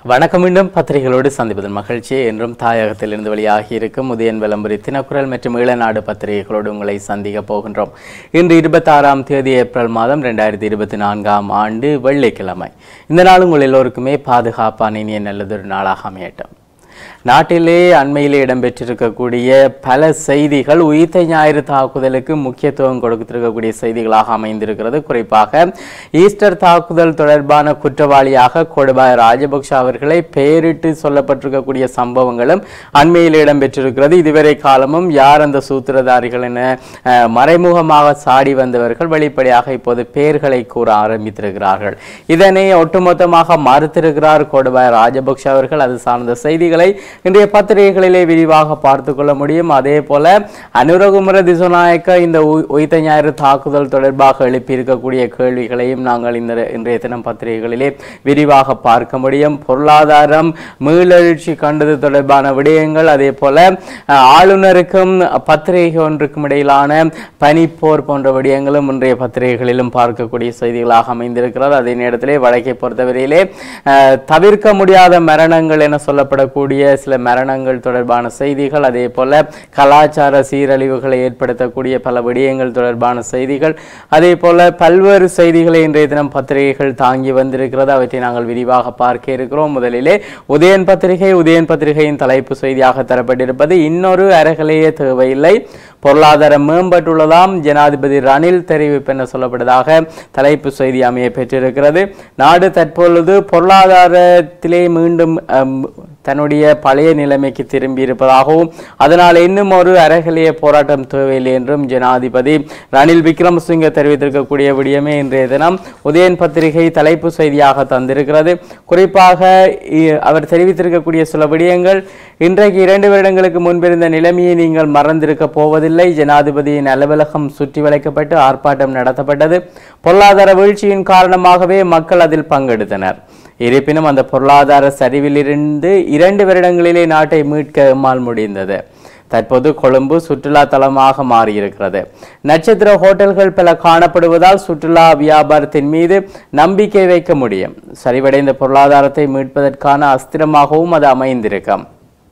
வணக்கம் மீண்டும் பத்திரிகைகளோடு சந்திப்பதன் மகிழ்ச்சி என்றும் தாயகத்திலிருந்து வெளியாகி இருக்கும் உதயன் விளம்பரி தினக்குரல் மற்றும் ஈழநாடு பத்திரிகைகளோடு உங்களை சந்திக்க போகின்றோம் இன்று இருபத்தாறாம் தேதி ஏப்ரல் மாதம் ரெண்டாயிரத்தி இருபத்தி நான்காம் ஆண்டு வெள்ளிக்கிழமை இந்த நாள் உங்கள் எல்லோருக்குமே பாதுகாப்பான இனிய நல்லதொரு நாளாக அமையட்டும் நாட்டிலே அண்மையிலே இடம்பெற்றிருக்கக்கூடிய பல செய்திகள் உயிர்த்த ஞாயிறு தாக்குதலுக்கு முக்கியத்துவம் கொடுத்திருக்கக்கூடிய செய்திகளாக அமைந்திருக்கிறது குறிப்பாக ஈஸ்டர் தாக்குதல் தொடர்பான குற்றவாளியாக கொடுபாய ராஜபக்ஷ அவர்களை பெயரிட்டு சொல்லப்பட்டிருக்கக்கூடிய சம்பவங்களும் அண்மையில் இடம்பெற்றிருக்கிறது இதுவரை காலமும் யார் அந்த சூத்திரதாரிகள் என அஹ், மறைமுகமாக சாடி வந்தவர்கள் வெளிப்படையாக இப்போது பெயர்களை கூற ஆரம்பித்திருக்கிறார்கள் இதனை ஒட்டுமொத்தமாக மறுத்திருக்கிறார் கொடுபாய ராஜபக்ஷ அவர்கள் அது சார்ந்த செய்திகளை இன்றைய பத்திரிகைகளிலே விரிவாக பார்த்து கொள்ள முடியும் அதே போல அனுரகுமர திசுநாயக்க இந்த உய்- உயிர்த்த ஞாயிறு தாக்குதல் தொடர்பாக எழுப்பியிருக்கக்கூடிய கேள்விகளையும் நாங்கள் இந்த இன்றைய தினம் பத்திரிகைகளிலே விரிவாக பார்க்க முடியும் பொருளாதாரம் மீளெழுச்சி கண்டது தொடர்பான விடயங்கள் அதே போல அஹ், ஆளுநருக்கும் பத்திரிகை ஒன்றுக்கும் இடையிலான பனிப்போர் போன்ற விடயங்களும் இன்றைய பத்திரிகைகளிலும் பார்க்கக்கூடிய செய்திகளாக அமைந்திருக்கிறது அதே நேரத்திலே வடக்கை பொறுத்தவரையிலே அஹ், தவிர்க்க முடியாத மரணங்கள் என சொல்லப்படக்கூடிய சில மரணங்கள் தொடர்பான செய்திகள் அதே போல கலாச்சார சீரழிவுகளை ஏற்படுத்தக்கூடிய பல விடயங்கள் தொடர்பான செய்திகள் அதே போல பல்வேறு செய்திகளை இன்றைய தினம் பத்திரிகைகள் தாங்கி வந்திருக்கிறது அவற்றை நாங்கள் விரிவாக பார்க்க இருக்கிறோம் முதலிலே உதயன் பத்திரிகை உதயன் பத்திரிகையின் தலைப்பு செய்தியாக தரப்பட்டிருப்பது இன்னொரு அறகலையே தேவையில்லை பொருளாதாரம் மேம்பட்டுள்ளதாம் ஜனாதிபதி ரணில் தெரிவிப்பு என சொல்லப்படுவதாக தலைப்பு செய்தி அமைய பெற்றிருக்கிறது நாடு தற்பொழுது பொருளாதாரத்திலே மீண்டும் அம், தன்னுடைய பழைய நிலைமைக்கு திரும்பி இருப்பதாகவும் அதனால் இன்னும் ஒரு அறகலிய போராட்டம் தேவையில்லை என்றும் ஜனாதிபதி ரணில் விக்ரமசிங்க தெரிவித்திருக்கக்கூடிய விடயமே இன்றைய தினம் உதயன் பத்திரிகை தலைப்பு செய்தியாக தந்திருக்கிறது குறிப்பாக இ- அவர் தெரிவித்திருக்கக்கூடிய சில விடயங்கள் இன்றைக்கு இரண்டு வருடங்களுக்கு முன்பிருந்த நிலைமையை நீங்கள் மறந்திருக்க போவதில்லை ஜனாதிபதியின் அலுவலகம் சுற்றி வளைக்கப்பட்டு ஆர்ப்பாட்டம் நடத்தப்பட்டது பொருளாதார வீழ்ச்சியின் காரணமாகவே மக்கள் அதில் பங்கெடுத்தனர் இருப்பினும் அந்த பொருளாதார சரிவிலிருந்து இரண்டு வருடங்களிலே நாட்டை மீட்க எம்மால் முடிந்தது தற்போது கொழும்பு சுற்றுலா தலமாக மாறியிருக்கிறது நட்சத்திர ஹோட்டல்கள் பல காணப்படுவதால் சுற்றுலா வியாபாரத்தின் மீது நம்பிக்கை வைக்க முடியும் சரிவடைந்த பொருளாதாரத்தை மீட்பதற்கான அஸ்திரமாகவும் அது அமைந்திருக்கும்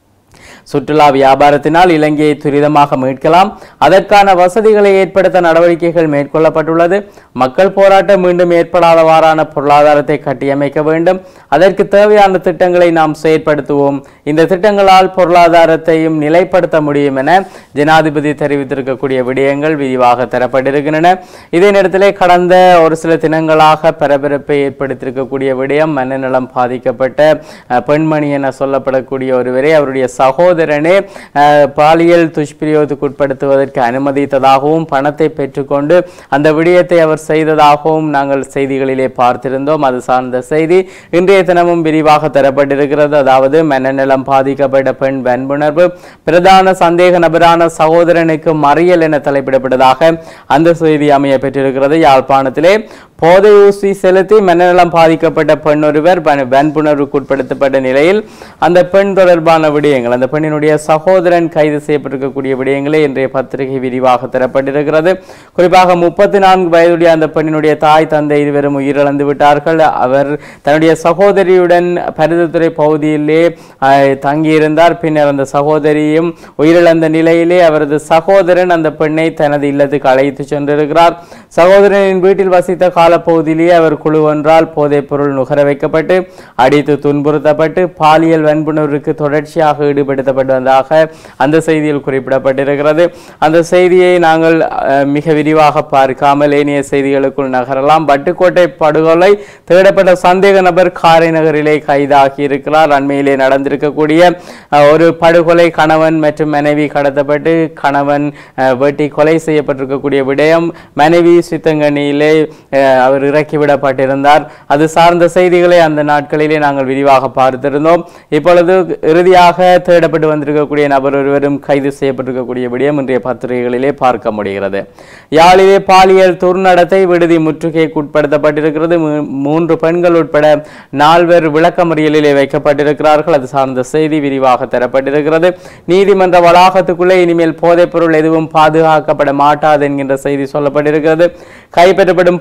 சுற்றுலா வியாபாரத்தினால் இலங்கையை துரிதமாக மீட்கலாம் அதற்கான வசதிகளை ஏற்படுத்த நடவடிக்கைகள் மேற்கொள்ளப்பட்டுள்ளது மக்கள் போராட்டம் மீண்டும் ஏற்படாதவாறான பொருளாதாரத்தை கட்டியமைக்க வேண்டும் அதற்கு தேவையான திட்டங்களை நாம் செயற்படுத்துவோம் இந்த திட்டங்களால் பொருளாதாரத்தையும் நிலைப்படுத்த முடியும் என ஜனாதிபதி தெரிவித்திருக்கக்கூடிய விடயங்கள் விரிவாக தரப்பட்டிருக்கின்றன இதே நேரத்திலே கடந்த ஒரு சில தினங்களாக பரபரப்பை ஏற்படுத்தியிருக்கக்கூடிய விடயம் மனநலம் பாதிக்கப்பட்ட அஹ், பெண்மணி என சொல்லப்படக்கூடிய ஒருவரை அவருடைய சகோதரனே அஹ், பாலியல் துஷ்பிரயோகத்துக்கு உட்படுத்துவதற்கு அனுமதித்ததாகவும் பணத்தை பெற்றுக்கொண்டு அந்த விடயத்தை அவர் செய்ததாகவும் நாங்கள் செய்திகளிலே பார்த்திருந்தோம் அது சார்ந்த செய்தி இன்றைய தினமும் விரிவாக தரப்பட்டிருக்கிறது அதாவது மனநலம் பாதிக்கப்பட்ட பெண் வன்புணர்வு பிரதான சந்தேக நபரான சகோதரனுக்கு மறியல் என தலைப்பிடப்பட்டதாக அந்த செய்தி அமைய பெற்றிருக்கிறது யாழ்ப்பாணத்திலே போதை ஊசி செலுத்தி மனநலம் பாதிக்கப்பட்ட பெண் ஒருவர் வன்- வன்புணர்வுக்கு உட்படுத்தப்பட்ட நிலையில் அந்த பெண் தொடர்பான விடயங்கள் அந்த பெண்ணினுடைய சகோதரன் கைது செய்யப்பட்டிருக்கக்கூடிய விடயங்களே இன்றைய பத்திரிகை விரிவாக தரப்பட்டிருக்கிறது குறிப்பாக முப்பத்தி நான்கு வயதுடைய அந்த பெண்ணினுடைய தாய் தந்தை இருவரும் உயிரிழந்து விட்டார்கள் அவர் தன்னுடைய சகோதரியுடன் பருத்தித்துறை பகுதியிலே அஹ், தங்கியிருந்தார் பின்னர் அந்த சகோதரியும் உயிரிழந்த நிலையிலே அவரது சகோதரன் அந்த பெண்ணை தனது இல்லத்துக்கு அழைத்து சென்றிருக்கிறார் சகோதரனின் வீட்டில் வசித்த காலப்பகுதியிலேயே அவர் குழு ஒன்றால் போதைப் பொருள் நுகர வைக்கப்பட்டு அடித்து துன்புறுத்தப்பட்டு பாலியல் வன்புணர்வுக்கு தொடர்ச்சியாக ஈடுபடுத்தப்பட்டு வந்ததாக அந்த செய்தியில் குறிப்பிடப்பட்டிருக்கிறது அந்த செய்தியை நாங்கள் அஹ், மிக விரிவாக பார்க்காமல் ஏனைய செய்திகளுக்குள் நகரலாம் பட்டுக்கோட்டை படுகொலை தேடப்பட்ட சந்தேக நபர் காரை நகரிலே கைதாகி இருக்கிறார் அண்மையிலே நடந்திருக்கக்கூடிய அஹ், ஒரு படுகொலை கணவன் மற்றும் மனைவி கடத்தப்பட்டு கணவன் அஹ், வெட்டி கொலை செய்யப்பட்டிருக்கக்கூடிய விடயம் மனைவி சித்தங்கனியிலே அஹ், அவர் இறக்கிவிடப்பட்டிருந்தார் அது சார்ந்த செய்திகளை அந்த நாட்களிலே நாங்கள் விரிவாக பார்த்திருந்தோம் இப்பொழுது இறுதியாக தேடப்பட்டு வந்திருக்கக்கூடிய நபர் ஒருவரும் கைது செய்யப்பட்டிருக்கக்கூடிய விடயம் இன்றைய பத்திரிகைகளிலே பார்க்க முடிகிறது யாழிலே பாலியல் துர்நடத்தை விடுதி முற்றுகைக்கு உட்படுத்தப்பட்டிருக்கிறது மூ- மூன்று பெண்கள் உட்பட நால்வர் விளக்கமறியலிலே வைக்கப்பட்டிருக்கிறார்கள் அது சார்ந்த செய்தி விரிவாக தரப்பட்டிருக்கிறது நீதிமன்ற வளாகத்துக்குள்ளே இனிமேல் போதைப் பொருள் எதுவும் பாதுகாக்கப்பட மாட்டாது என்கின்ற செய்தி சொல்லப்பட்டிருக்கிறது கைப்பற்றப்படும் போதைப் பொருள்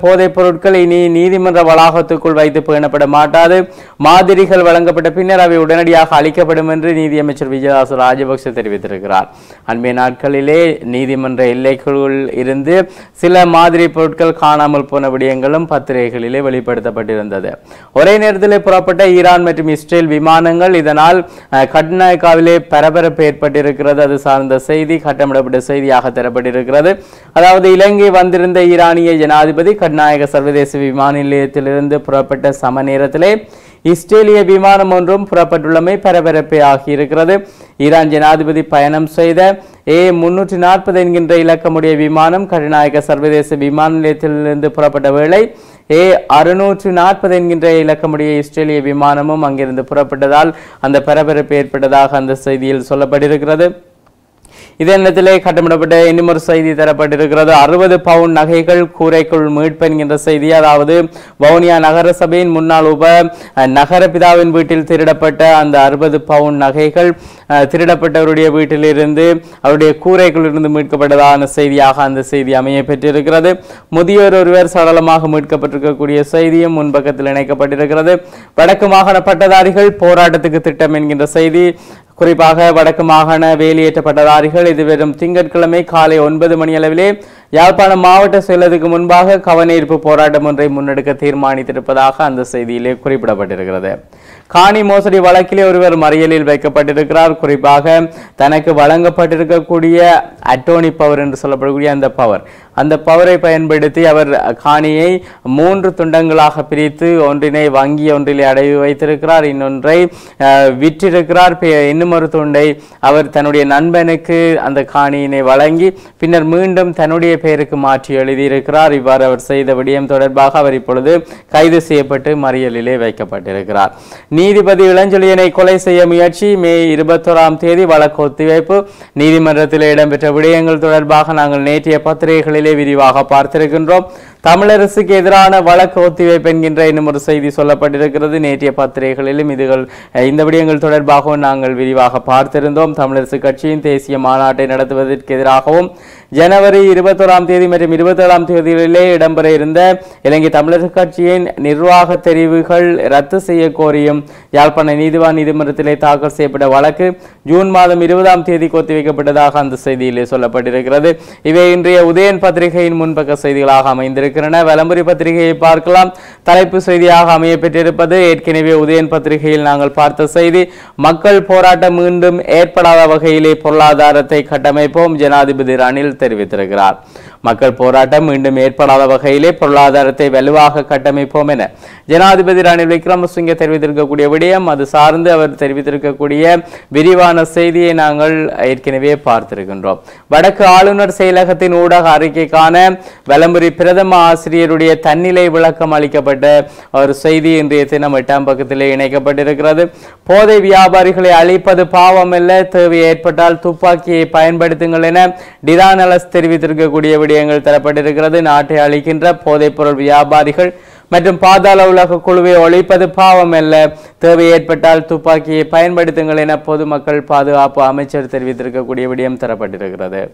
பொருட்கள் இனி நீதிமன்ற வளாகத்துக்குள் வைத்து பேணப்பட மாட்டாது மாதிரிகள் வழங்கப்பட்ட பின்னர் அவை உடனடியாக அளிக்கப்படும் என்று நீதியமைச்சர் விஜயதாச ராஜபக்ஷ தெரிவித்திருக்கிறார் அண்மைய நாட்களிலே நீதிமன்ற எல்லைக்குள் இருந்து சில மாதிரி பொருட்கள் காணாமல் போன விடயங்களும் பத்திரிகைகளிலே வெளிப்படுத்தப்பட்டிருந்தது ஒரே நேரத்தில் புறப்பட்ட ஈரான் மற்றும் இஸ்ரேல் விமானங்கள் இதனால் அஹ், கட்நாயக்காவிலே பரபரப்பு ஏற்பட்டிருக்கிறது அது சார்ந்த செய்தி கட்டமிடப்பட்ட செய்தியாக தரப்பட்டிருக்கிறது அதாவது இலங்கை வந்திருந்த ஈரானிய ஜனாதிபதி கட்நாயக சர்வதேச விமான நிலையத்திலிருந்து புறப்பட்ட சம நேரத்திலே இஸ்ரேலிய விமானம் ஒன்றும் புறப்பட்டுள்ளமை பரபரப்பை ஆகியிருக்கிறது ஈரான் ஜனாதிபதி பயணம் செய்த ஏ முன்னூற்றி நாற்பது என்கின்ற இலக்கமுடைய விமானம் கருநாயக சர்வதேச விமான நிலையத்திலிருந்து புறப்பட்ட வேளை ஏ அறுநூற்று நாற்பது என்கின்ற இலக்கமுடைய இஸ்ரேலிய விமானமும் அங்கிருந்து புறப்பட்டதால் அந்த பரபரப்பு ஏற்பட்டதாக அந்த செய்தியில் சொல்லப்பட்டிருக்கிறது இதே நேரத்திலே கட்டமிடப்பட்ட இன்னும் ஒரு செய்தி தரப்பட்டிருக்கிறது அறுபது பவுண்ட் நகைகள் கூரைக்குள் மீட்பு என்கின்ற செய்தி அதாவது வவுனியா நகர சபையின் முன்னாள் உப அஹ், நகர பிதாவின் வீட்டில் திருடப்பட்ட அந்த அறுபது பவுண்ட் நகைகள் அஹ், திருடப்பட்டவருடைய வீட்டிலிருந்து அவருடைய கூரைக்குள் இருந்து மீட்கப்பட்டதான செய்தியாக அந்த செய்தி அமைய பெற்றிருக்கிறது முதியோர் ஒருவர் சடலமாக மீட்கப்பட்டிருக்கக்கூடிய செய்தியும் முன்பக்கத்தில் இணைக்கப்பட்டிருக்கிறது வடக்கு மாகாண பட்டதாரிகள் போராட்டத்துக்கு திட்டம் என்கின்ற செய்தி குறிப்பாக வடக்கு மாகாண வேலியேற்ற பட்டதாரிகள் இது வெறும் திங்கட்கிழமை காலை ஒன்பது மணி அளவிலே யாழ்ப்பாணம் மாவட்ட செயலருக்கு முன்பாக கவனஈர்ப்பு போராட்டம் ஒன்றை முன்னெடுக்க தீர்மானித்திருப்பதாக அந்த செய்தியிலே குறிப்பிடப்பட்டிருக்கிறது காணி மோசடி வழக்கிலே ஒருவர் மறியலில் வைக்கப்பட்டிருக்கிறார் குறிப்பாக தனக்கு வழங்கப்பட்டிருக்கக்கூடிய அட்டோனி பவர் என்று சொல்லப்படக்கூடிய அந்த பவர் அந்த பவரை பயன்படுத்தி அவர் காணியை மூன்று துண்டங்களாக பிரித்து ஒன்றினை வங்கி ஒன்றிலே அடைவு வைத்திருக்கிறார் இன்னொன்றை அஹ், விற்றிருக்கிறார் பி- இன்னும் ஒரு துண்டை அவர் தன்னுடைய நண்பனுக்கு அந்த காணியினை வழங்கி பின்னர் மீண்டும் தன்னுடைய பெயருக்கு மாற்றி எழுதியிருக்கிறார் இவ்வாறு அவர் செய்த விடயம் தொடர்பாக அவர் இப்பொழுது கைது செய்யப்பட்டு மறியலிலே வைக்கப்பட்டிருக்கிறார் நீதிபதி இளஞ்செழியனை கொலை செய்ய முயற்சி மே இருபத்தோராம் தேதி வழக்கு ஒத்திவைப்பு நீதிமன்றத்தில் இடம்பெற்ற விடயங்கள் தொடர்பாக நாங்கள் நேற்றைய பத்திரிகைகளிலே விரிவாக பார்த்திருக்கின்றோம் தமிழரசுக்கு எதிரான வழக்கு ஒத்திவைப்பு என்கின்ற இன்னும் ஒரு செய்தி சொல்லப்பட்டிருக்கிறது நேற்றைய பத்திரிகைகளிலும் இதுகள் அஹ், இந்த விடயங்கள் தொடர்பாகவும் நாங்கள் விரிவாக பார்த்திருந்தோம் தமிழரசு கட்சியின் தேசிய மாநாட்டை நடத்துவதற்கு எதிராகவும் ஜனவரி இருபத்தோராம் தேதி மற்றும் இருபத்தேழாம் தேதிகளிலே இடம்பெற இருந்த இலங்கை தமிழரசு கட்சியின் நிர்வாக தெரிவுகள் ரத்து செய்ய கோரியும் யாழ்ப்பாண நீதிவான் நீதிமன்றத்திலே தாக்கல் செய்யப்பட்ட வழக்கு ஜூன் மாதம் இருபதாம் தேதிக்கு ஒத்திவைக்கப்பட்டதாக அந்த செய்தியிலே சொல்லப்பட்டிருக்கிறது இவை இன்றைய உதயன் பத்திரிகையின் முன்பக்க செய்திகளாக அமைந்திருக்கின்றன வலம்புரி பத்திரிகையை பார்க்கலாம் தலைப்பு செய்தியாக அமைய பெற்றிருப்பது ஏற்கனவே உதயன் பத்திரிகையில் நாங்கள் பார்த்த செய்தி மக்கள் போராட்டம் மீண்டும் ஏற்படாத வகையிலே பொருளாதாரத்தை கட்டமைப்போம் ஜனாதிபதி ரணில் தெரிவித்திருக்கிறார் மக்கள் போராட்டம் மீண்டும் ஏற்படாத வகையிலே பொருளாதாரத்தை வலுவாக கட்டமைப்போம் என ஜனாதிபதி ரணில் விக்ரமசிங்கே தெரிவித்திருக்கக்கூடிய விடயம் அது சார்ந்து அவர் தெரிவித்திருக்கக்கூடிய விரிவான செய்தியை நாங்கள் ஏற்கனவே பார்த்திருக்கின்றோம் வடக்கு ஆளுநர் செயலகத்தின் ஊடக அறிக்கைக்கான வலம்புரி பிரதம ஆசிரியருடைய தன்னிலை விளக்கம் அளிக்கப்பட்ட ஒரு செய்தி இன்றைய தினம் எட்டாம் பக்கத்திலே இணைக்கப்பட்டிருக்கிறது போதை வியாபாரிகளை அழிப்பது பாவம் அல்ல தேவை ஏற்பட்டால் துப்பாக்கியை பயன்படுத்துங்கள் என டிரானலஸ் தெரிவித்திருக்கக்கூடிய விடயங்கள் தரப்பட்டிருக்கிறது நாட்டை அழிக்கின்ற போதைப்பொருள் வியாபாரிகள் மற்றும் பாதாள உலக குழுவை ஒழிப்பது பாவம் அல்ல தேவை ஏற்பட்டால் துப்பாக்கியை பயன்படுத்துங்கள் என பொதுமக்கள் பாதுகாப்பு அமைச்சர் தெரிவித்திருக்கக்கூடிய விடயம் தரப்பட்டிருக்கிறது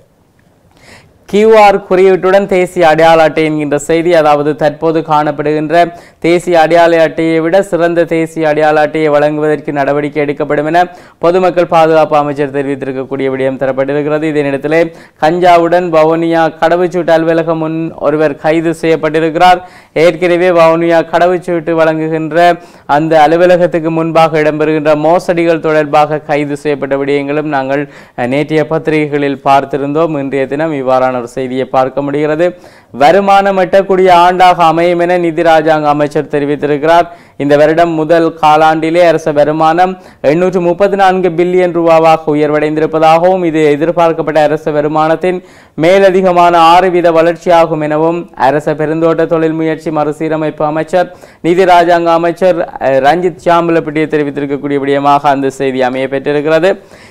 கியூஆர் குறியீட்டுடன் தேசிய அடையாள அட்டை என்கின்ற செய்தி அதாவது தற்போது காணப்படுகின்ற தேசிய அடையாள அட்டையை விட சிறந்த தேசிய அடையாள அட்டையை வழங்குவதற்கு நடவடிக்கை எடுக்கப்படும் என பொதுமக்கள் பாதுகாப்பு அமைச்சர் தெரிவித்திருக்கக்கூடிய விடயம் தரப்பட்டிருக்கிறது இதே நேரத்திலே கஞ்சாவுடன் வவுனியா கடவுச்சீட்டு அலுவலகம் முன் ஒருவர் கைது செய்யப்பட்டிருக்கிறார் ஏற்கனவே வவுனியா கடவுச்சீட்டு வழங்குகின்ற அந்த அலுவலகத்துக்கு முன்பாக இடம்பெறுகின்ற மோசடிகள் தொடர்பாக கைது செய்யப்பட்ட விடயங்களும் நாங்கள் அஹ், நேற்றைய பத்திரிகைகளில் பார்த்திருந்தோம் இன்றைய தினம் இவ்வாறான ஒரு செய்தியை பார்க்க முடிகிறது வருமானம் எட்டக்கூடிய ஆண்டாக அமையும் என நிதி ராஜாங்க அமைச்சர் தெரிவித்திருக்கிறார் இந்த வருடம் முதல் காலாண்டிலே அரச வருமானம் எண்ணூற்று முப்பத்தி நான்கு பில்லியன் ரூபாவாக உயர்வடைந்திருப்பதாகவும் இது எதிர்பார்க்கப்பட்ட அரச வருமானத்தின் மேலதிகமான ஆறு வீத வளர்ச்சியாகும் எனவும் அரச பெருந்தோட்ட தொழில் முயற்சி மறுசீரமைப்பு அமைச்சர் நிதி ராஜாங்க அமைச்சர் அஹ், ரஞ்சித் சாம்பலப்பட்டியை தெரிவித்திருக்கக்கூடிய விடயமாக அந்த செய்தி அமைய பெற்றிருக்கிறது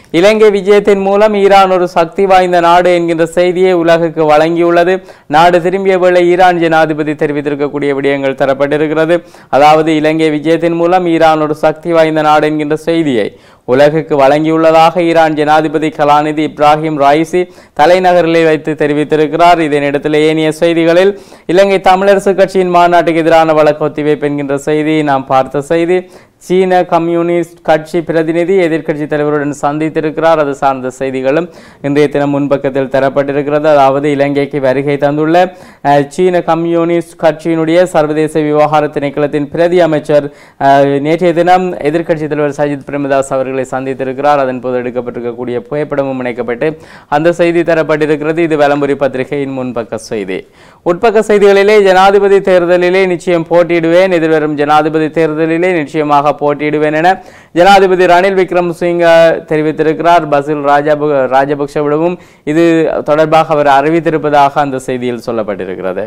இலங்கை விஜயத்தின் மூலம் ஈரான் ஒரு சக்தி வாய்ந்த நாடு என்கின்ற செய்தியை உலகுக்கு வழங்கியுள்ளது நாடு திரும்பிய வேளை ஈரான் ஜனாதிபதி தெரிவித்திருக்கக்கூடிய விடயங்கள் தரப்பட்டிருக்கிறது அதாவது இலங்கை விஜயத்தின் மூலம் ஈரான் ஒரு சக்தி வாய்ந்த நாடு என்கின்ற செய்தியை உலகுக்கு வழங்கியுள்ளதாக ஈரான் ஜனாதிபதி கலாநிதி இப்ராஹிம் ராயிசி தலைநகரில் வைத்து தெரிவித்திருக்கிறார் இதனிடத்தில் ஏனைய செய்திகளில் இலங்கை தமிழரசு கட்சியின் மாநாட்டுக்கு எதிரான வழக்கு ஒத்திவைப்பு என்கின்ற செய்தி நாம் பார்த்த செய்தி சீன கம்யூனிஸ்ட் கட்சி பிரதிநிதி எதிர்க்கட்சி தலைவருடன் சந்தித்திருக்கிறார் அது சார்ந்த செய்திகளும் இன்றைய தினம் முன்பக்கத்தில் தரப்பட்டிருக்கிறது அதாவது இலங்கைக்கு வருகை தந்துள்ள அஹ், சீன கம்யூனிஸ்ட் கட்சியினுடைய சர்வதேச விவகார திணைக்களத்தின் பிரதி அமைச்சர் அஹ், நேற்றைய தினம் எதிர்க்கட்சி தலைவர் சஜித் பிரேமதாஸ் அவர்களை சந்தித்திருக்கிறார் அதன் போது எடுக்கப்பட்டிருக்கக்கூடிய புகைப்படமும் இணைக்கப்பட்டு அந்த செய்தி தரப்பட்டிருக்கிறது இது வலம்புரி பத்திரிகையின் முன்பக்க செய்தி உட்பக்க செய்திகளிலே ஜனாதிபதி தேர்தலிலே நிச்சயம் போட்டியிடுவேன் எதிர்வரும் ஜனாதிபதி தேர்தலிலே நிச்சயமாக போட்டியிடுவேன் என ஜனாதிபதி ரணில் விக்ரமசிங்க தெரிவித்திருக்கிறார் பசில் ராஜப ராஜபக்ஷவிடமும் இது தொடர்பாக அவர் அறிவித்திருப்பதாக அந்த செய்தியில் சொல்லப்பட்டிருக்கிறது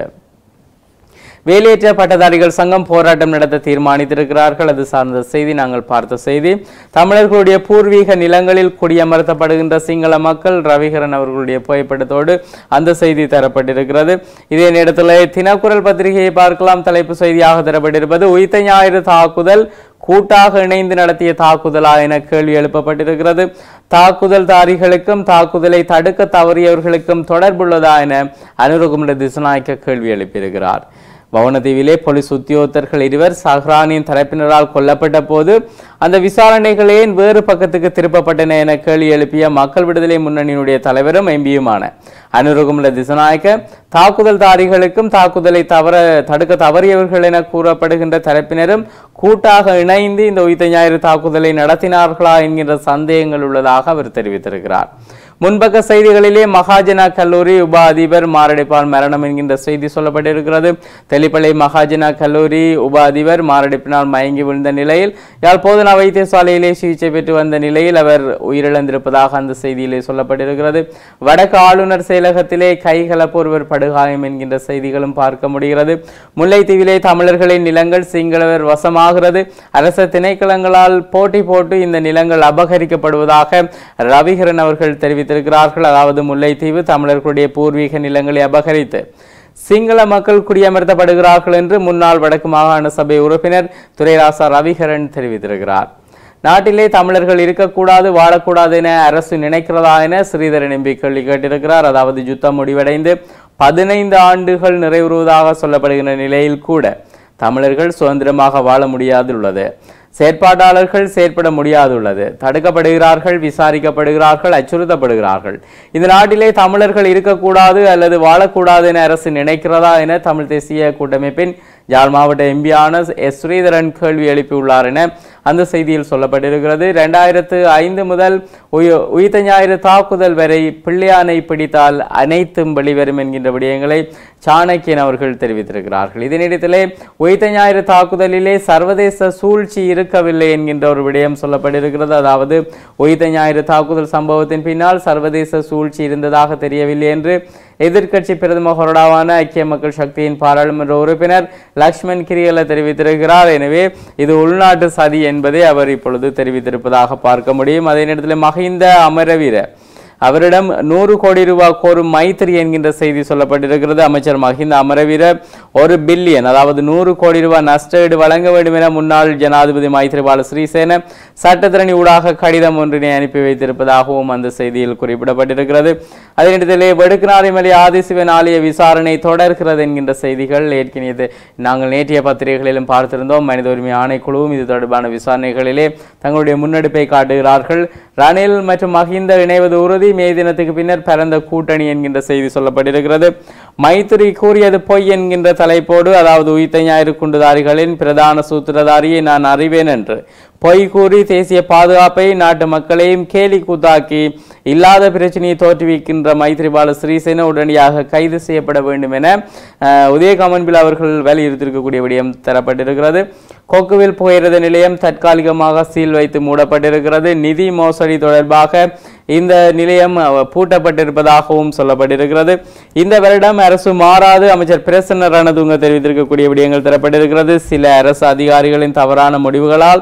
வேலையற்ற பட்டதாரிகள் சங்கம் போராட்டம் நடத்த தீர்மானித்திருக்கிறார்கள் அது சார்ந்த செய்தி நாங்கள் பார்த்த செய்தி தமிழர்களுடைய பூர்வீக நிலங்களில் குடியமர்த்தப்படுகின்ற சிங்கள மக்கள் ரவிகரன் அவர்களுடைய புகைப்படத்தோடு அந்த செய்தி தரப்பட்டிருக்கிறது இதே நேரத்தில் தினக்குரல் பத்திரிகையை பார்க்கலாம் தலைப்பு செய்தியாக தரப்பட்டிருப்பது உயிர்த்த ஞாயிறு தாக்குதல் கூட்டாக இணைந்து நடத்திய தாக்குதலா என கேள்வி எழுப்பப்பட்டிருக்கிறது தாக்குதல் தாரிகளுக்கும் தாக்குதலை தடுக்க தவறியவர்களுக்கும் தொடர்புள்ளதா என அனுரகுமர திசுநாயக்க கேள்வி எழுப்பியிருக்கிறார் வவுனதீவிலே போலீஸ் உத்தியோகத்தர்கள் இருவர் சஹ்ரானின் தரப்பினரால் கொல்லப்பட்ட போது அந்த விசாரணைகள் ஏன் வேறு பக்கத்துக்கு திருப்பப்பட்டன என கேள்வி எழுப்பிய மக்கள் விடுதலை முன்னணியினுடைய தலைவரும் எம்பியுமான அனுரகுமல திசநாயக்க தாக்குதல்தாரிகளுக்கும் தாக்குதலை தவற தடுக்க தவறியவர்கள் என கூறப்படுகின்ற தரப்பினரும் கூட்டாக இணைந்து இந்த உயிர்த்த ஞாயிறு தாக்குதலை நடத்தினார்களா என்கின்ற சந்தேகங்கள் உள்ளதாக அவர் தெரிவித்திருக்கிறார் முன்பக்க செய்திகளிலே மகாஜனா கல்லூரி உப அதிபர் மாரடைப்பால் மரணம் என்கின்ற செய்தி சொல்லப்பட்டிருக்கிறது தெளிப்பளை மகாஜனா கல்லூரி உப அதிபர் மாரடைப்பினால் மயங்கி விழுந்த நிலையில் யாழ் போதனா வைத்தியசாலையிலே சிகிச்சை பெற்று வந்த நிலையில் அவர் உயிரிழந்திருப்பதாக அந்த செய்தியிலே சொல்லப்பட்டிருக்கிறது வடக்கு ஆளுநர் செயலகத்திலே கைகலப்பு ஒருவர் படுகாயம் என்கின்ற செய்திகளும் பார்க்க முடிகிறது முல்லைத்தீவிலே தமிழர்களின் நிலங்கள் சிங்களவர் வசமாகிறது அரச திணைக்களங்களால் போட்டி போட்டு இந்த நிலங்கள் அபகரிக்கப்படுவதாக ரவிகரன் அவர்கள் தெரிவித்திருக்கிறார்கள் அதாவது முல்லைத்தீவு தமிழர்களுடைய பூர்வீக நிலங்களை அபகரித்து சிங்கள மக்கள் குடியமர்த்தப்படுகிறார்கள் என்று முன்னாள் வடக்கு மாகாண சபை உறுப்பினர் துரைராசா ரவிகரன் தெரிவித்திருக்கிறார் நாட்டிலே தமிழர்கள் இருக்கக்கூடாது வாழக்கூடாது என அரசு நினைக்கிறதா என ஸ்ரீதரன் எம்பி கேள்வி கேட்டிருக்கிறார் அதாவது யுத்தம் முடிவடைந்து பதினைந்து ஆண்டுகள் நிறைவுறுவதாக சொல்லப்படுகின்ற நிலையில் கூட தமிழர்கள் சுதந்திரமாக வாழ முடியாதுள்ளது செயற்பாட்டாளர்கள் செயற்பட முடியாதுள்ளது தடுக்கப்படுகிறார்கள் விசாரிக்கப்படுகிறார்கள் அச்சுறுத்தப்படுகிறார்கள் இந்த நாட்டிலே தமிழர்கள் இருக்கக்கூடாது அல்லது வாழக்கூடாது என அரசு நினைக்கிறதா என தமிழ் தேசிய கூட்டமைப்பின் யாழ் மாவட்ட எம்பியான எஸ் ஸ்ரீதரன் கேள்வி எழுப்பியுள்ளார் என அந்த செய்தியில் சொல்லப்பட்டிருக்கிறது இரண்டாயிரத்து ஐந்து முதல் உய- உயிர்த்த ஞாயிறு தாக்குதல் வரை பிள்ளையானை பிடித்தால் அனைத்தும் வெளிவரும் என்கின்ற விடயங்களை சாணக்கியன் அவர்கள் தெரிவித்திருக்கிறார்கள் இதனிடத்திலே உயிர்த்த ஞாயிறு தாக்குதலிலே சர்வதேச சூழ்ச்சி இருக்கவில்லை என்கின்ற ஒரு விடயம் சொல்லப்பட்டிருக்கிறது அதாவது உயிர்த்த ஞாயிறு தாக்குதல் சம்பவத்தின் பின்னால் சர்வதேச சூழ்ச்சி இருந்ததாக தெரியவில்லை என்று எதிர்க்கட்சி பிரதம கொறடாவான ஐக்கிய மக்கள் சக்தியின் பாராளுமன்ற உறுப்பினர் லக்ஷ்மண் கிரியல தெரிவித்திருக்கிறார் எனவே இது உள்நாட்டு சதி என்பதை அவர் இப்பொழுது தெரிவித்திருப்பதாக பார்க்க முடியும் அதே நேரத்தில் மஹிந்த அமரவீர அவரிடம் நூறு கோடி ரூபாய் கோரும் மைத்திரி என்கின்ற செய்தி சொல்லப்பட்டிருக்கிறது அமைச்சர் மஹிந்த அமரவீர ஒரு பில்லியன் அதாவது நூறு கோடி ரூபாய் நஷ்டஈடு வழங்க வேண்டும் என முன்னாள் ஜனாதிபதி மைத்திரிபால ஸ்ரீசேன சட்டத்திரணி ஊடாக கடிதம் ஒன்றினை அனுப்பி வைத்திருப்பதாகவும் அந்த செய்தியில் குறிப்பிடப்பட்டிருக்கிறது அதே நேரத்திலே வெடுக்குநாரிமலை ஆதிசிவன் ஆலய விசாரணை தொடர்கிறது என்கின்ற செய்திகள் ஏற்கனவே நாங்கள் நேற்றைய பத்திரிகைகளிலும் பார்த்திருந்தோம் மனித உரிமை ஆணைக்குழுவும் இது தொடர்பான விசாரணைகளிலே தங்களுடைய முன்னெடுப்பை காட்டுகிறார்கள் ரணில் மற்றும் மஹிந்த இணைவது உறுதி மே தினத்துக்கு பின்னர் பிறந்த கூட்டணி என்கின்ற செய்தி சொல்லப்பட்டிருக்கிறது மைத்திரி கூறியது பொய் என்கின்ற தலைப்போடு அதாவது உயிர்த்த ஞாயிறு குண்டுதாரிகளின் பிரதான சூத்திரதாரியை நான் அறிவேன் என்று பொய் கூறி தேசிய பாதுகாப்பை நாட்டு மக்களையும் கேலி கூத்தாக்கி இல்லாத பிரச்சனையை தோற்றுவிக்கின்ற மைத்திரிபால ஸ்ரீசேன உடனடியாக கைது செய்யப்பட வேண்டும் என அஹ், உதயகமன்பில் அவர்கள் வலியுறுத்தியிருக்கக்கூடிய விடயம் தரப்பட்டிருக்கிறது கொக்குவில் புகையிரத நிலையம் தற்காலிகமாக சீல் வைத்து மூடப்பட்டிருக்கிறது நிதி மோசடி தொடர்பாக இந்த நிலையம் அஹ், பூட்டப்பட்டிருப்பதாகவும் சொல்லப்பட்டிருக்கிறது இந்த வருடம் அரசு மாறாது அமைச்சர் பிரசன்ன ரணதுங்க தெரிவித்திருக்கக்கூடிய விடயங்கள் தரப்பட்டிருக்கிறது சில அரசு அதிகாரிகளின் தவறான முடிவுகளால்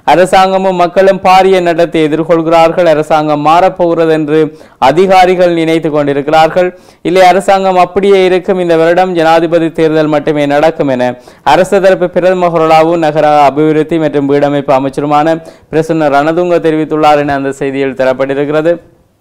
அரசாங்கமும் மக்களும் பாரிய நடத்தை எதிர்கொள்கிறார்கள் அரசாங்கம் மாறப்போகிறது என்று அதிகாரிகள் நினைத்து கொண்டிருக்கிறார்கள் இல்லை அரசாங்கம் அப்படியே இருக்கும் இந்த வருடம் ஜனாதிபதி தேர்தல் மட்டுமே நடக்கும் என அரசு தரப்பு பிரதம கொரடாவு நகர அபிவிருத்தி மற்றும் வீடமைப்பு அமைச்சருமான பிரசன்ன ரணதுங்க தெரிவித்துள்ளார் என அந்த செய்தியில் தரப்பட்டிருக்கிறது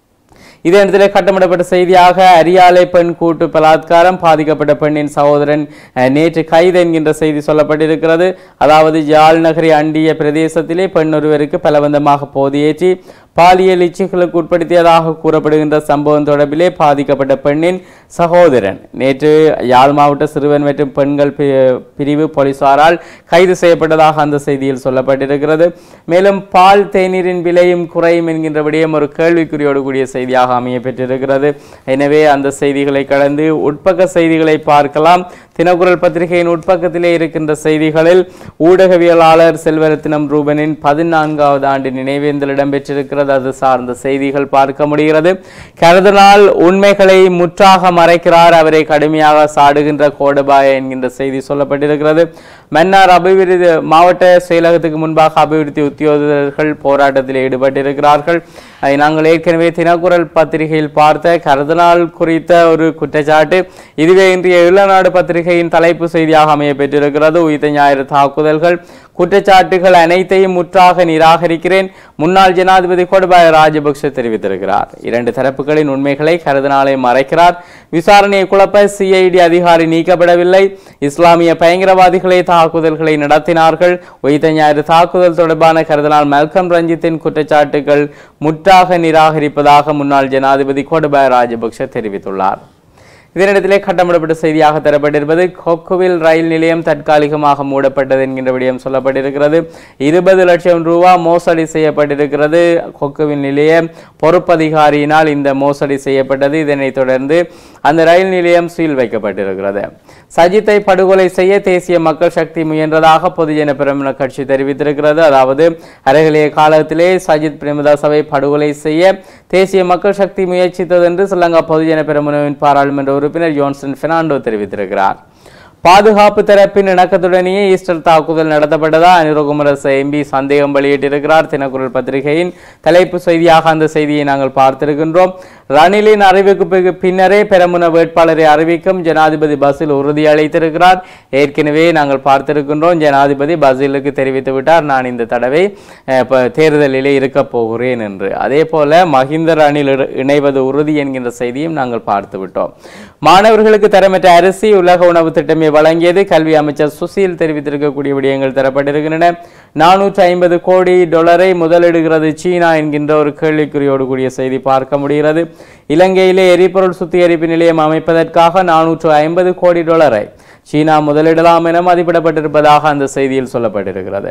இதே இடத்திலே கட்டமிடப்பட்ட செய்தியாக அரியாலை பெண் கூட்டு பலாத்காரம் பாதிக்கப்பட்ட பெண்ணின் சகோதரன் அஹ், நேற்று கைது என்கின்ற செய்தி சொல்லப்பட்டிருக்கிறது அதாவது யாழ் நகரை அண்டிய பிரதேசத்திலே பெண் ஒருவருக்கு பலவந்தமாக போதியேற்றி பாலியல் இச்சைகளுக்கு உட்படுத்தியதாக கூறப்படுகின்ற சம்பவம் தொடர்பிலே பாதிக்கப்பட்ட பெண்ணின் சகோதரன் நேற்று யாழ் மாவட்ட சிறுவன் மற்றும் பெண்கள் பி- பிரிவு போலீசாரால் கைது செய்யப்பட்டதாக அந்த செய்தியில் சொல்லப்பட்டிருக்கிறது மேலும் பால் தேநீரின் விலையும் குறையும் என்கின்ற விடயம் ஒரு கேள்விக்குறியோடு கூடிய செய்தியாக அமைய பெற்றிருக்கிறது எனவே அந்த செய்திகளை கடந்து உட்பக்க செய்திகளை பார்க்கலாம் தினக்குரல் பத்திரிகையின் உட்பக்கத்திலே இருக்கின்ற செய்திகளில் ஊடகவியலாளர் செல்வரத்தினம் ரூபனின் பதினான்காவது ஆண்டு நினைவேந்தல் இடம்பெற்றிருக்கிறது அது சார்ந்த செய்திகள் பார்க்க முடிகிறது கருதனால் உண்மைகளை முற்றாக மறைக்கிறார் அவரை கடுமையாக சாடுகின்ற கோடபாய என்கின்ற செய்தி சொல்லப்பட்டிருக்கிறது மன்னார் அபிவிருத்தி மாவட்ட செயலகத்துக்கு முன்பாக அபிவிருத்தி உத்தியோகர்கள் போராட்டத்தில் ஈடுபட்டிருக்கிறார்கள் அதை நாங்கள் ஏற்கனவே தினக்குரல் பத்திரிகையில் பார்த்த கருதனால் குறித்த ஒரு குற்றச்சாட்டு இதுவே இன்றைய இளநாடு பத்திரிகையின் தலைப்பு செய்தியாக அமைய பெற்றிருக்கிறது உயிர்த்த ஞாயிறு தாக்குதல்கள் குற்றச்சாட்டுகள் அனைத்தையும் முற்றாக நிராகரிக்கிறேன் முன்னாள் ஜனாதிபதி கோடபாய ராஜபக்ஷ தெரிவித்திருக்கிறார் இரண்டு தரப்புகளின் உண்மைகளை கருதனாலே மறைக்கிறார் விசாரணையை குழப்ப சிஐடி அதிகாரி நீக்கப்படவில்லை இஸ்லாமிய பயங்கரவாதிகளே தாக்குதல்களை நடத்தினார்கள் உயிர்த்த ஞாயிறு தாக்குதல் தொடர்பான கருதனால் மல்கம் ரஞ்சித்தின் குற்றச்சாட்டுகள் முற்றாக நிராகரிப்பதாக முன்னாள் ஜனாதிபதி கோடபாய ராஜபக்ஷ தெரிவித்துள்ளார் இதனிடத்திலே கட்டமிடப்பட்ட செய்தியாக தரப்பட்டிருப்பது கொக்குவில் ரயில் நிலையம் தற்காலிகமாக மூடப்பட்டது என்கின்ற விடயம் சொல்லப்பட்டிருக்கிறது இருபது லட்சம் ரூபா மோசடி செய்யப்பட்டிருக்கிறது கொக்குவில் நிலைய பொறுப்பதிகாரியினால் இந்த மோசடி செய்யப்பட்டது இதனைத் தொடர்ந்து அந்த ரயில் நிலையம் சீல் வைக்கப்பட்டிருக்கிறது சஜித்தை படுகொலை செய்ய தேசிய மக்கள் சக்தி முயன்றதாக பொதுஜன பிரமுன கட்சி தெரிவித்திருக்கிறது அதாவது அருகிலேய காலத்திலே சஜித் பிரேமதாசவை படுகொலை செய்ய தேசிய மக்கள் சக்தி முயற்சித்தது என்று ஸ்ரீலங்கா பொதுஜன பெரமுனவின் பாராளுமன்ற உறுப்பினர் ஜோன்சன் பெர்னாண்டோ தெரிவித்திருக்கிறார் பாதுகாப்பு தரப்பின் இணக்கத்துடனேயே ஈஸ்டர் தாக்குதல் நடத்தப்பட்டதா அனுரகுமரச எம்பி சந்தேகம் வெளியிட்டிருக்கிறார் தினக்குரல் பத்திரிகையின் தலைப்பு செய்தியாக அந்த செய்தியை நாங்கள் பார்த்திருக்கின்றோம் ரணிலின் அறிவிப்பு பிறகு பின்னரே பெரமுன வேட்பாளரை அறிவிக்கும் ஜனாதிபதி பசில் உறுதி அளித்திருக்கிறார் ஏற்கனவே நாங்கள் பார்த்திருக்கின்றோம் ஜனாதிபதி பசிலுக்கு தெரிவித்து விட்டார் நான் இந்த தடவை அஹ், ப- தேர்தலிலே இருக்க போகிறேன் என்று அதே போல மஹிந்த ரணில் இணை- இணைவது உறுதி என்கின்ற செய்தியும் நாங்கள் பார்த்து விட்டோம் மாணவர்களுக்கு தரமற்ற அரிசி உலக உணவு திட்டமே வழங்கியது கல்வி அமைச்சர் சுசீல் தெரிவித்திருக்கக்கூடிய விடயங்கள் தரப்பட்டிருக்கின்றன நானூற்றி ஐம்பது கோடி டாலரை முதலிடுகிறது சீனா என்கின்ற ஒரு கேள்விக்குறியோடு கூடிய செய்தி பார்க்க முடிகிறது இலங்கையிலே எரிபொருள் சுத்திகரிப்பு நிலையம் அமைப்பதற்காக நானூற்று ஐம்பது கோடி டாலரை சீனா முதலிடலாம் என மதிப்பிடப்பட்டிருப்பதாக அந்த செய்தியில் சொல்லப்பட்டிருக்கிறது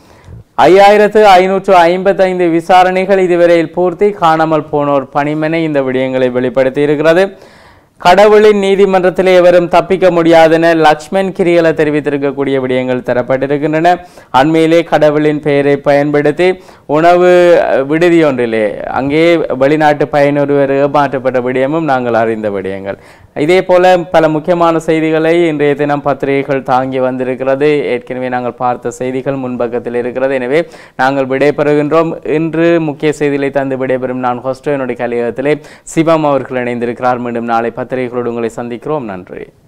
ஐயாயிரத்து ஐநூற்று ஐம்பத்தைந்து விசாரணைகள் இதுவரையில் பூர்த்தி காணாமல் போனோர் பணிமனை இந்த விடயங்களை வெளிப்படுத்தி இருக்கிறது கடவுளின் நீதிமன்றத்திலே எவரும் தப்பிக்க முடியாதென லக்ஷ்மண் கிரியல தெரிவித்திருக்கக்கூடிய விடயங்கள் தரப்பட்டிருக்கின்றன அண்மையிலே கடவுளின் பெயரை பயன்படுத்தி உணவு அஹ், விடுதி ஒன்றிலே அங்கே வெளிநாட்டு பயனொருவர் ஏமாற்றப்பட்ட விடயமும் நாங்கள் அறிந்த விடயங்கள் இதே போல பல முக்கியமான செய்திகளை இன்றைய தினம் பத்திரிகைகள் தாங்கி வந்திருக்கிறது ஏற்கனவே நாங்கள் பார்த்த செய்திகள் முன்பக்கத்தில் இருக்கிறது எனவே நாங்கள் விடைபெறுகின்றோம் இன்று முக்கிய செய்திகளை தந்து விடைபெறும் நான் ஹோஸ்டோ என்னுடைய கலையகத்திலே சிவம் அவர்கள் இணைந்திருக்கிறார் மீண்டும் நாளை பத்திரிகைகளோடு உங்களை சந்திக்கிறோம் நன்றி